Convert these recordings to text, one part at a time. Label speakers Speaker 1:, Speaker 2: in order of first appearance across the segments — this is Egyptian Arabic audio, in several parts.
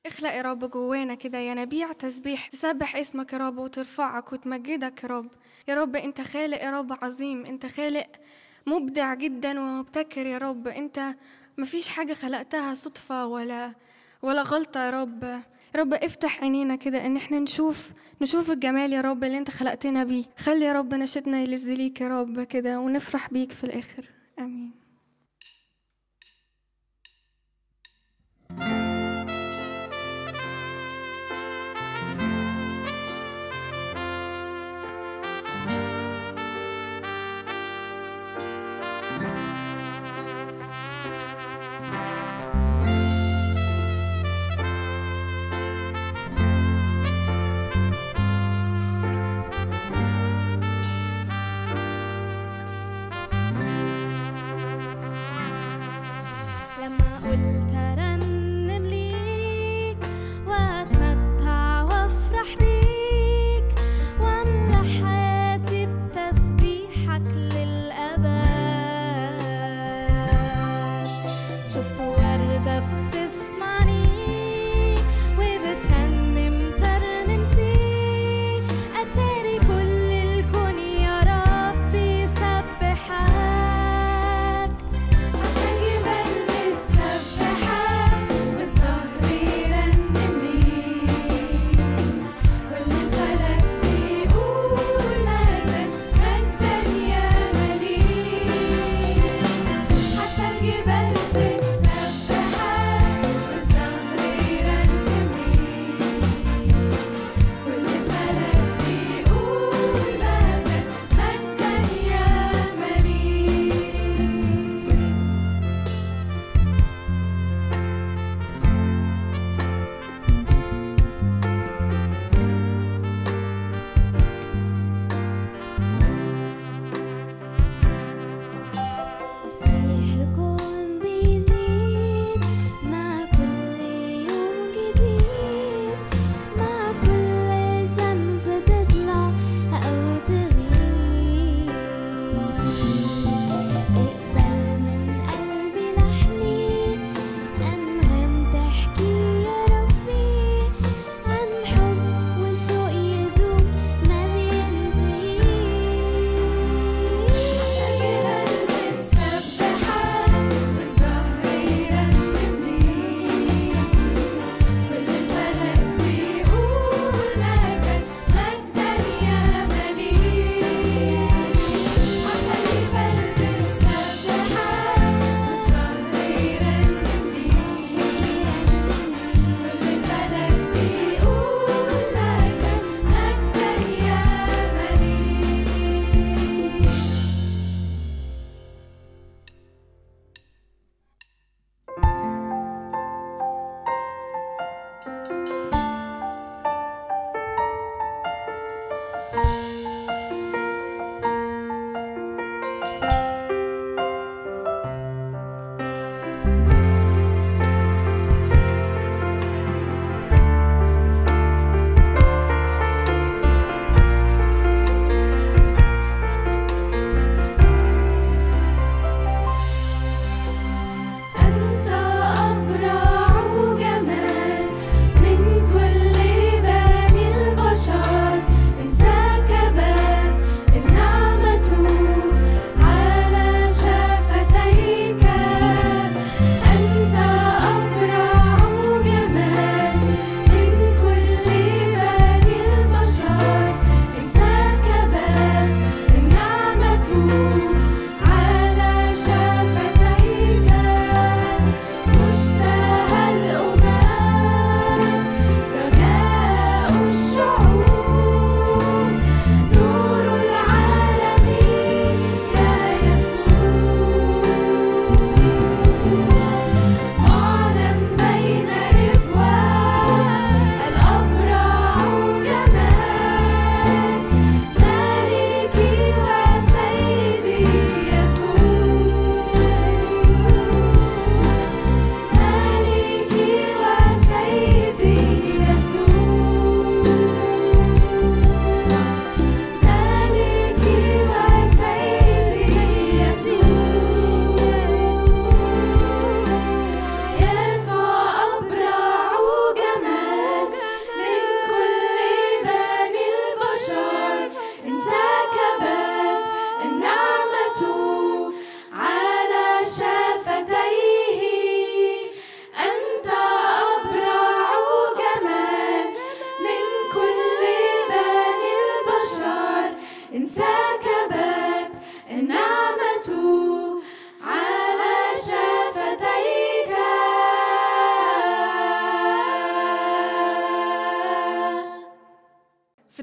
Speaker 1: اخلق يا رب جوانا كده ينابيع تسبيح تسبح اسمك يا رب وترفعك وتمجدك يا رب يا رب انت خالق يا رب عظيم انت خالق مبدع جدا ومبتكر يا رب انت مفيش حاجة خلقتها صدفة ولا ولا غلطة يا رب يا رب افتح عينينا كده ان احنا نشوف نشوف الجمال يا رب اللي انت خلقتنا بيه خلي يا رب نشدنا يلز ليك يا رب كده ونفرح بيك في الاخر امين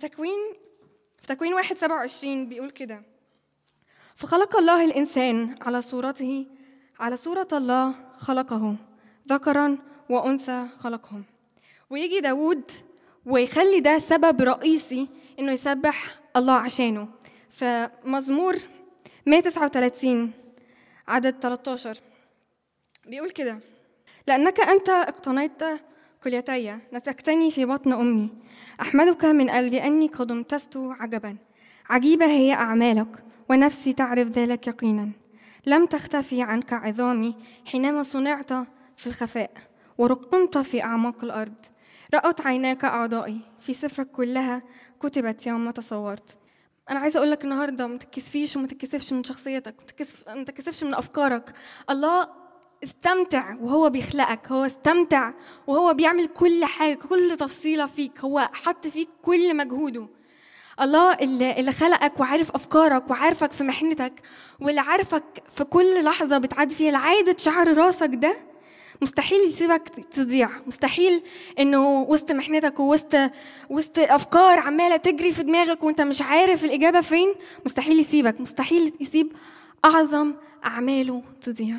Speaker 1: تكوين في تكوين واحد سبعة وعشرين بيقول كده فخلق الله الإنسان على صورته على صورة الله خلقه ذكرا وأنثى خلقهم ويجي داود ويخلي ده سبب رئيسي إنه يسبح الله عشانه فمزمور 139 عدد 13 بيقول كده لأنك أنت اقتنيت كليتي نسكتني في بطن أمي أحمدك من أجل أني قد امتزت عجبا عجيبة هي أعمالك ونفسي تعرف ذلك يقينا لم تختفي عنك عظامي حينما صنعت في الخفاء ورقمت في أعماق الأرض رأت عيناك أعضائي في سفرك كلها كتبت يوم تصورت أنا عايزة أقول لك النهاردة ما تتكسفيش وما تتكسفش من شخصيتك ما تتكسف- ما تتكسفش من أفكارك الله استمتع وهو بيخلقك هو استمتع وهو بيعمل كل حاجة كل تفصيلة فيك هو حط فيك كل مجهوده الله اللي, اللي خلقك وعارف أفكارك وعارفك في محنتك واللي عارفك في كل لحظة بتعدي فيها لعادة شعر راسك ده مستحيل يسيبك تضيع مستحيل انه وسط محنتك ووسط وسط افكار عماله تجري في دماغك وانت مش عارف الاجابه فين مستحيل يسيبك مستحيل يسيب اعظم اعماله تضيع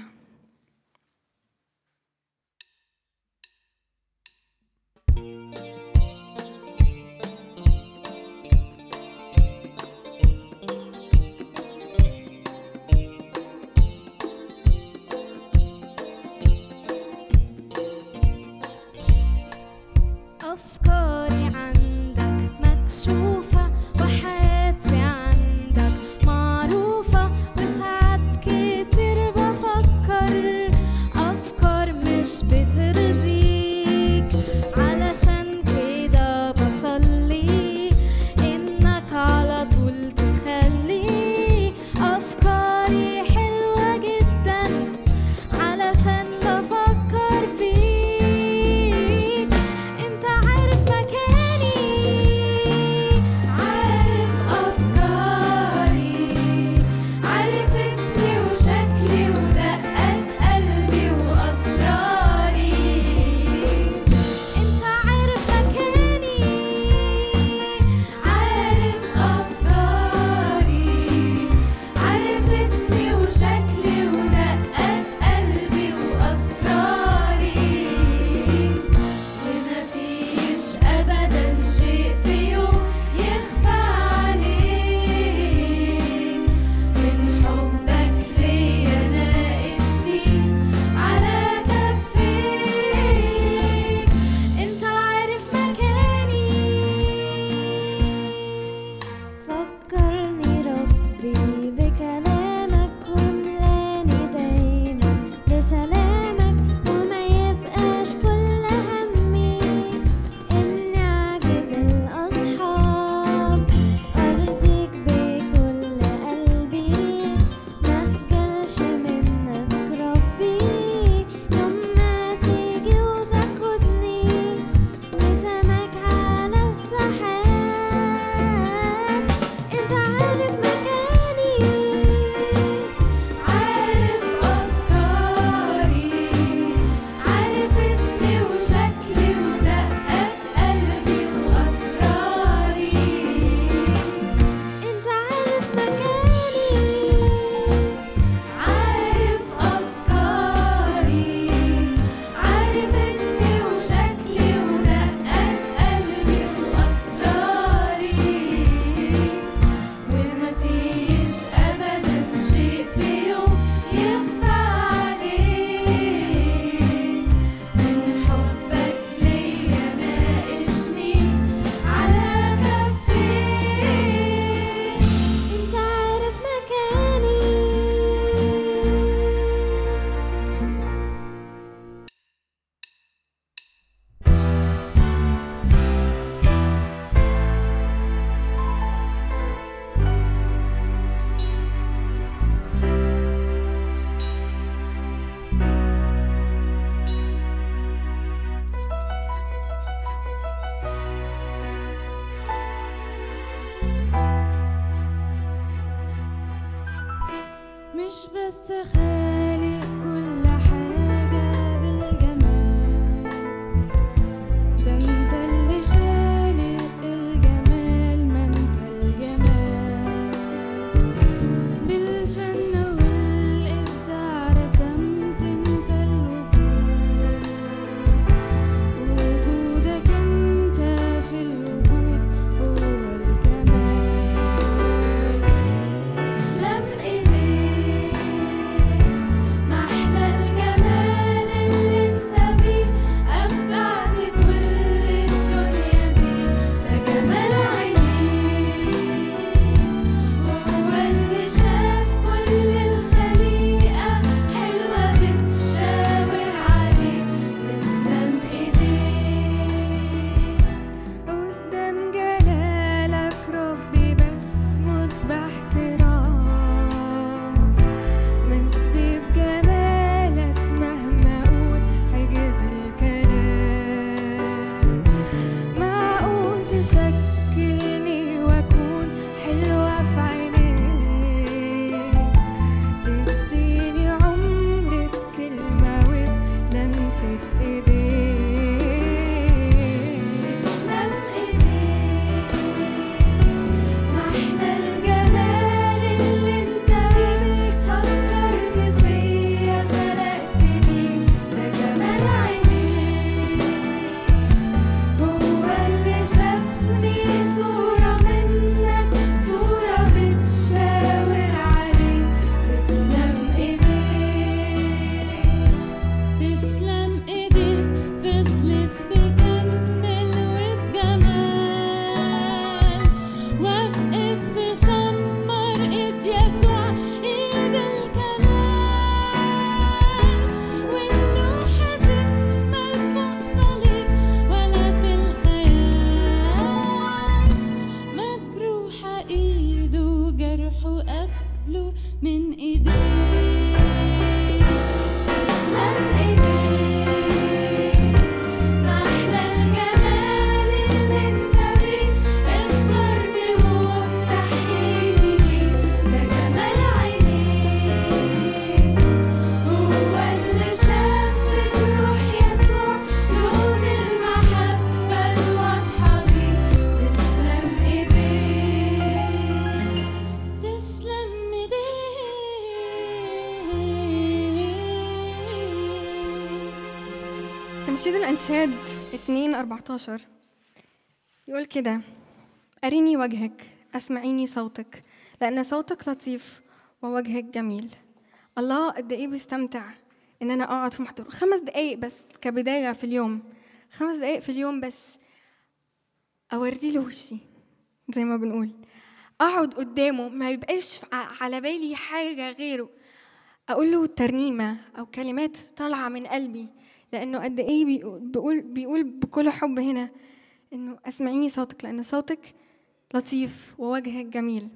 Speaker 2: أفكاري عندك مكشوفة وحياتي عندك معروفة وساعات كتير بفكر أفكار مش بترضيك علشان كده بصلي إنك على طول تخلي أفكاري حلوة جدا علشان بفكر فيك انت عارف مكاني عارف افكاري عارف اسمي وشكلي ودقات قلبي واسراري انت عارف مكاني عارف افكاري عارف اسمي وشكلي ودقات قلبي واسراري ومفيش ابدا شيء في يوم يخفى عليك من حبك ليا ناقشني على كفيك انت عارف مكاني فكرني ربي بكلامك واملاني دايما بسلامك وما يبقاش كل همي اني اعجب الاصحاب ارضيك بكل قلبي مخجلش منك ربي يوم ما تيجي وتاخدني وسمك على السحاب انت عارف مكاني عارف افكاري عارف اسمي وشكلي ودقات قلبي واسراري انت عارف مكاني عارف افكاري عارف اسمي وشكلي ودقات قلبي واسراري ومفيش ابدا شيء في يوم يخفى عليك من حبك ليا ناقشني على كفيك انت عارف مكاني مش بس خالق كل حاجة بالجمال ده انت اللي خالق الجمال
Speaker 1: إنشاد 2 14 يقول كده أريني وجهك أسمعيني صوتك لأن صوتك لطيف ووجهك جميل الله قد إيه بيستمتع إن أنا أقعد في محضره خمس دقايق بس كبداية في اليوم خمس دقايق في اليوم بس أوري له وشي زي ما بنقول أقعد قدامه ما يبقاش ع- على بالي حاجة غيره اقول له ترنيمه او كلمات طالعه من قلبي لانه قد ايه بيقول بيقول, بيقول بكل حب هنا انه اسمعيني صوتك لان صوتك لطيف ووجهك جميل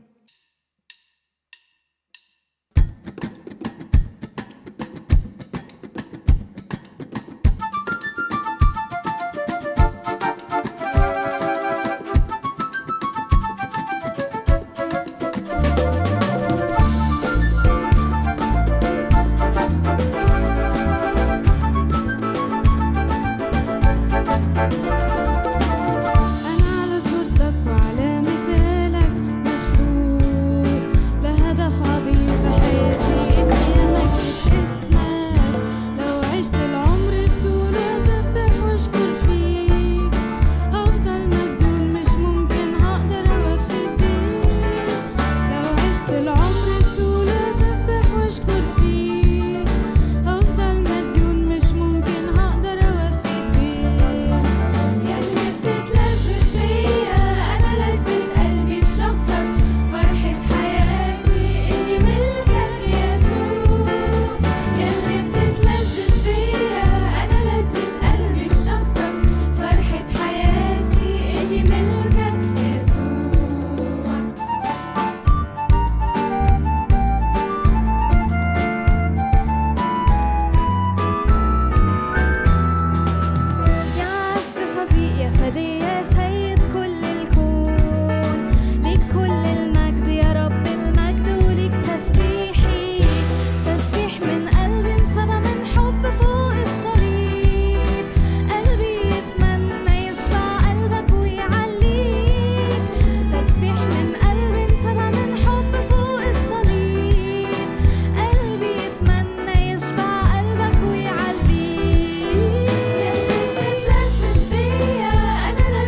Speaker 2: أنا على صورتك وعلى مثالك مخلوق لهدف عظيم في حياتي إني أمجد اسمك لو عشت العمر بطول أسبح وأشكر فيك هفضل مديون مش ممكن هقدر أوفي بيك لو عشت العمر بطول أسبح وأشكر فيك هفضل مديون مش ممكن هقدر أوفي بيك
Speaker 3: ياللي بتتلذذ بيا أنا لذة قلبي بشخصك فرحة حياتي إني ملكك يسوع ياللي بتتلذذ بيا أنا لذة قلبي بشخصك فرحة حياتي إني ملكك يسوع
Speaker 2: يا عز صديق يا فدي يا سيد كل الكون ليك كل المجد يا رب المجد وليك تسبيحي تسبيح من قلب انسبى من حب فوق الصليب قلبي يتمنى يشبع قلبك ويعليك تسبيح من قلب انسبى من حب فوق الصليب قلبي يتمنى يشبع قلبك ويعليك
Speaker 3: ياللي بتتلذذ بيا أنا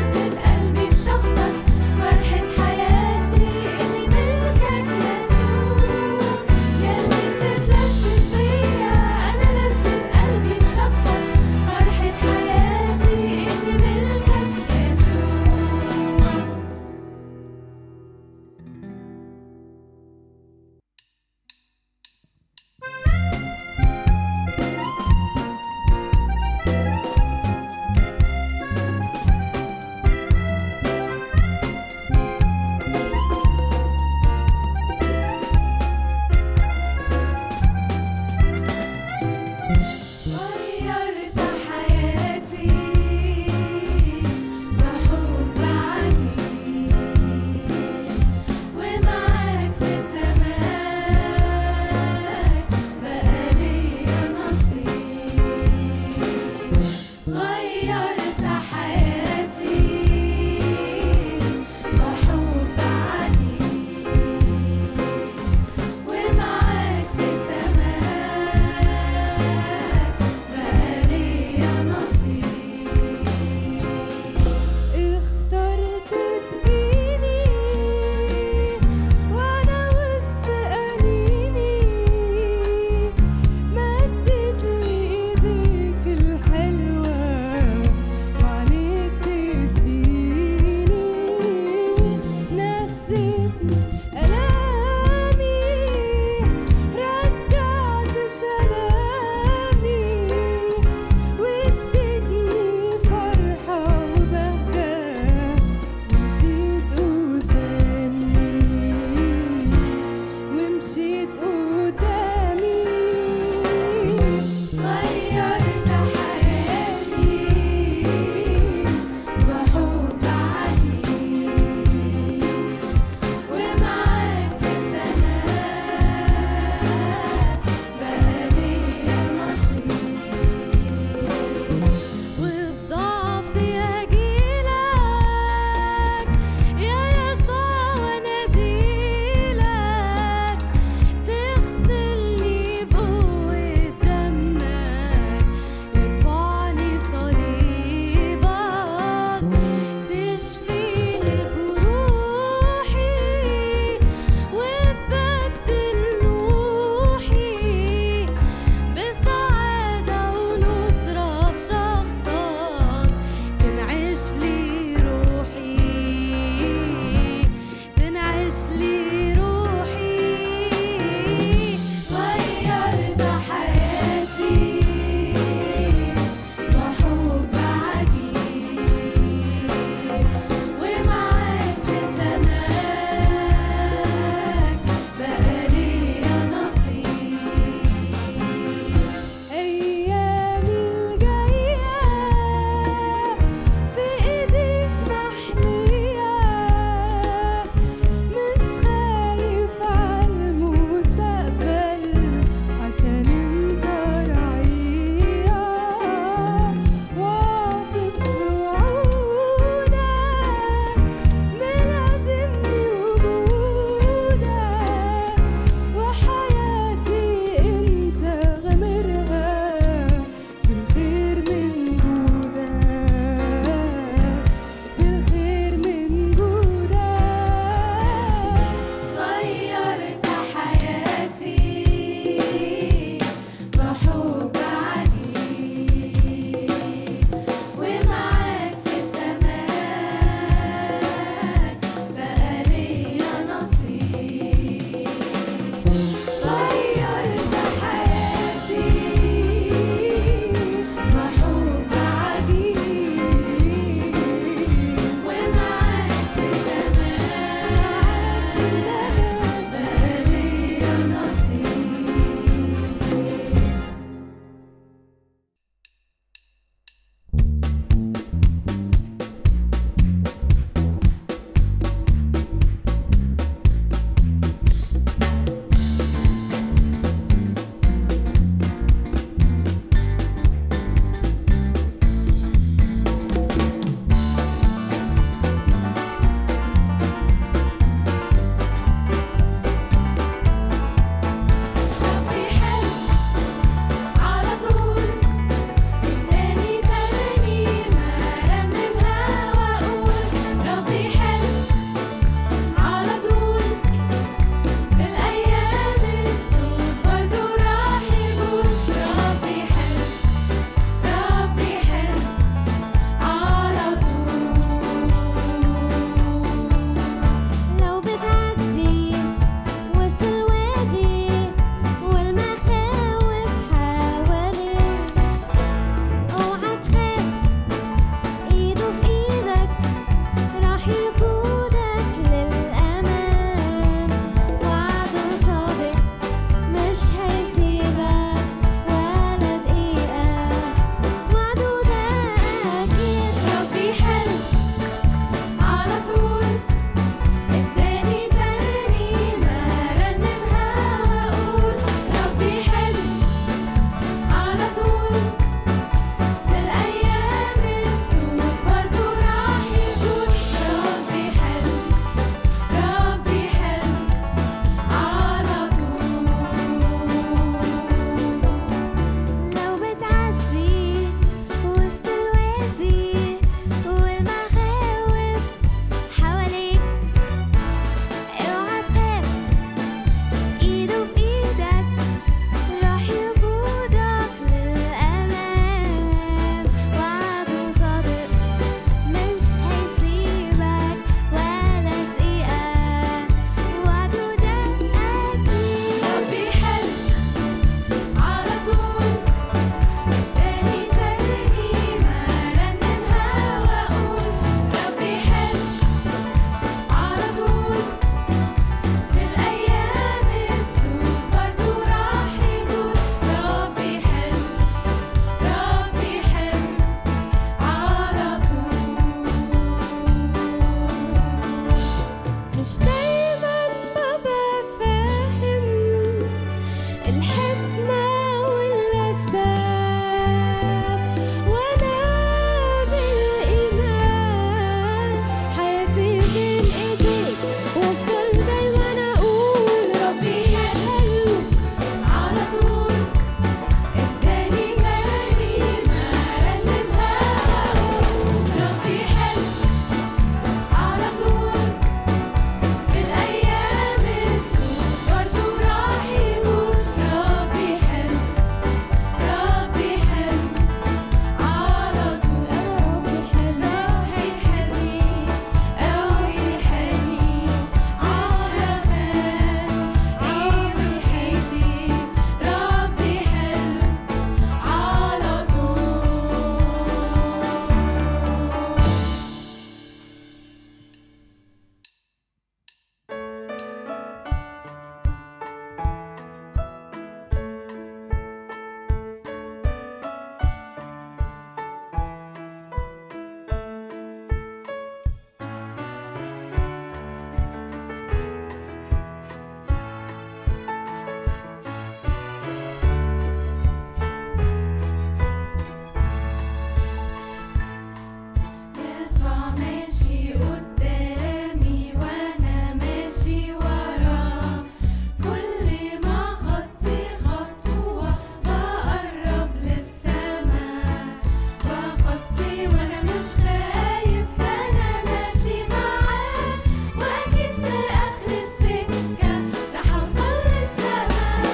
Speaker 3: مش خايف أنا ماشي معاه وأكيد في آخر السكة رح أوصل للسما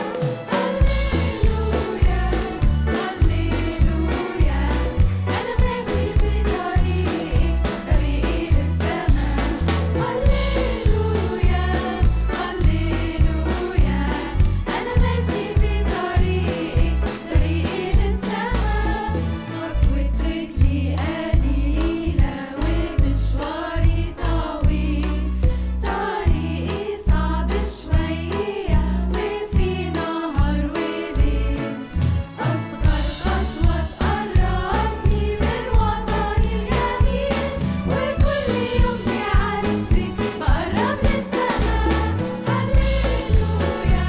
Speaker 3: هللويا هللويا أنا ماشي في طريقي طريقي للسما هللويا هللويا أنا ماشي في طريقي طريقي للسما خطوة رجلي قليلة ومشواري طويل طريقي صعب شوية وفي نهار وليل أصغر خطوة تقربني من وطني الجميل وكل يوم بيعدي بقرب للسما هللويا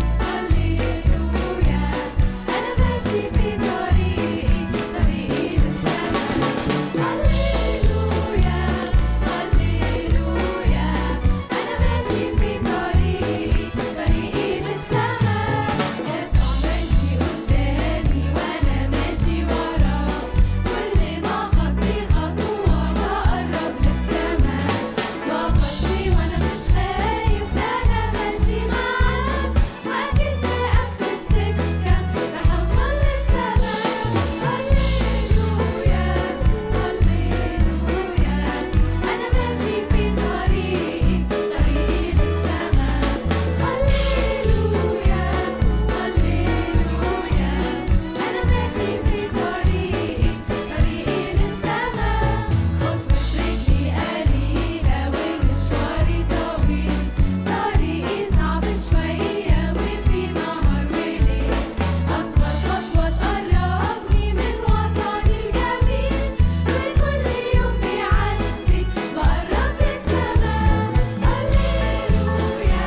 Speaker 3: هللويا أنا ماشي في طريقي طريقي للسما هللويا هللويا أنا ماشي في طريقي طريقي للسما يسوع ماشي قدامي وأنا ماشي وراه كل ما خطي خطوة بقرب للسما بخطي وأنا مش خايف أنا ماشي معاه وأكيد في آخر السكة رح أوصل للسما هللويا هللويا أنا ماشي في طريقي طريقي للسما هللويا هللويا أنا ماشي في طريقي طريقي للسما خطوة رجلي قليلة ومشواري طويل طريقي صعب شوية وفي نهار وليل أصغر خطوة تقربني من وطني الجميل وكل يوم بيعدي بقرب للسما هللويا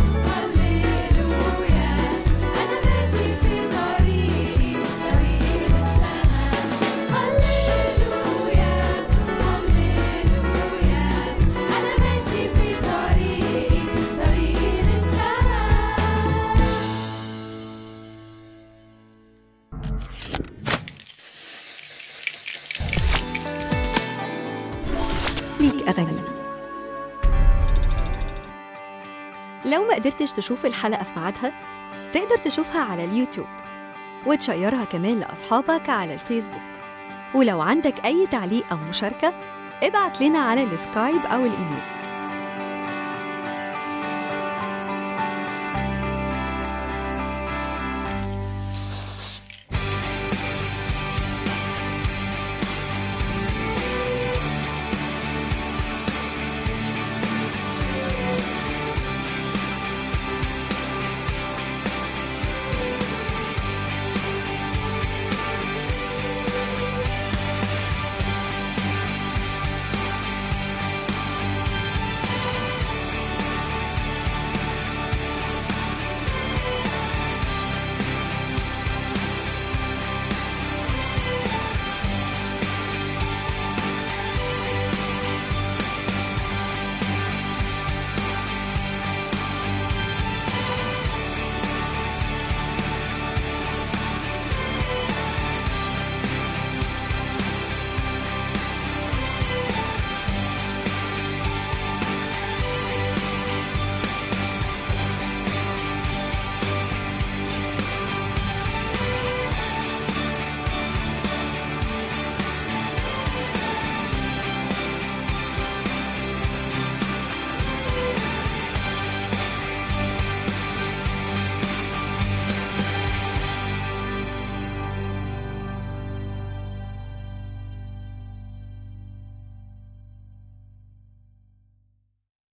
Speaker 3: هللويا أنا ماشي في طريقي طريقي للسما هللويا هللويا أنا ماشي في طريقي طريقي للسما
Speaker 4: ليك أغاني لو ما قدرتش تشوف الحلقة في ميعادها تقدر تشوفها على اليوتيوب وتشيرها كمان لأصحابك على الفيسبوك ولو عندك أي تعليق أو مشاركة ابعت لنا على السكايب أو الإيميل